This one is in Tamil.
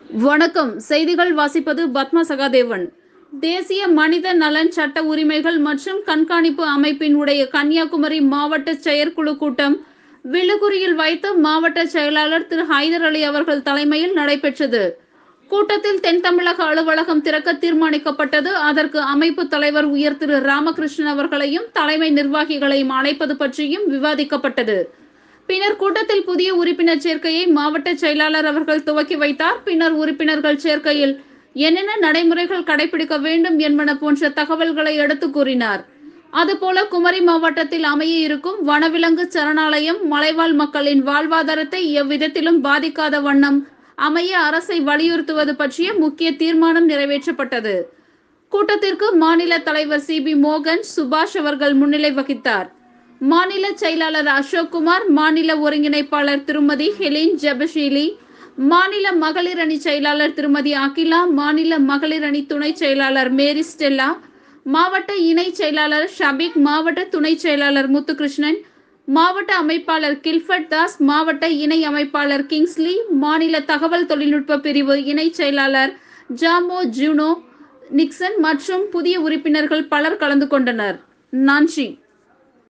வணக்கம் செய்திகள் வாசிப்பது பத்மா சகாதேவன் தேசிய மனித நலன் சட்ட உரிமைகள் மற்றும் கண்காணிப்பு அமைப்பின் உடைய கன்னியாகுமரி மாவட்ட செயற்குழு கூட்டம் விழுகுரியில் வைத்து மாவட்ட செயலாளர் திரு ஹைதர் அலி அவர்கள் தலைமையில் நடைபெற்றது கூட்டத்தில் தென் தமிழக அலுவலகம் திறக்க தீர்மானிக்கப்பட்டது அதற்கு அமைப்பு தலைவர் உயர் திரு ராமகிருஷ்ணன் அவர்களையும் தலைமை நிர்வாகிகளையும் அழைப்பது பற்றியும் விவாதிக்கப்பட்டது பின்னர் கூட்டத்தில் புதிய உறுப்பினர் சேர்க்கையை மாவட்ட செயலாளர் அவர்கள் துவக்கி வைத்தார் பின்னர் உறுப்பினர்கள் சேர்க்கையில் என்னென்ன நடைமுறைகள் கடைபிடிக்க வேண்டும் என்பன போன்ற தகவல்களை எடுத்து கூறினார் அதுபோல குமரி மாவட்டத்தில் அமைய இருக்கும் வனவிலங்கு சரணாலயம் மலைவாழ் மக்களின் வாழ்வாதாரத்தை எவ்விதத்திலும் பாதிக்காத வண்ணம் அமைய அரசை வலியுறுத்துவது பற்றிய முக்கிய தீர்மானம் நிறைவேற்றப்பட்டது கூட்டத்திற்கு மாநில தலைவர் சி பி மோகன் சுபாஷ் அவர்கள் முன்னிலை வகித்தார் மாநில செயலாளர் அசோக்குமார் மாநில ஒருங்கிணைப்பாளர் திருமதி ஹெலின் ஜெபஷீலி மாநில மகளிர் அணி செயலாளர் திருமதி அகிலா மாநில மகளிர் அணி துணை செயலாளர் மேரி ஸ்டெல்லா மாவட்ட இணை செயலாளர் ஷபீக் மாவட்ட துணை செயலாளர் முத்துகிருஷ்ணன் மாவட்ட அமைப்பாளர் கில்ஃபர்ட் தாஸ் மாவட்ட இணை அமைப்பாளர் கிங்ஸ்லி மாநில தகவல் தொழில்நுட்ப பிரிவு இணை செயலாளர் ஜாமோ ஜூனோ நிக்சன் மற்றும் புதிய உறுப்பினர்கள் பலர் கலந்து கொண்டனர் நன்றி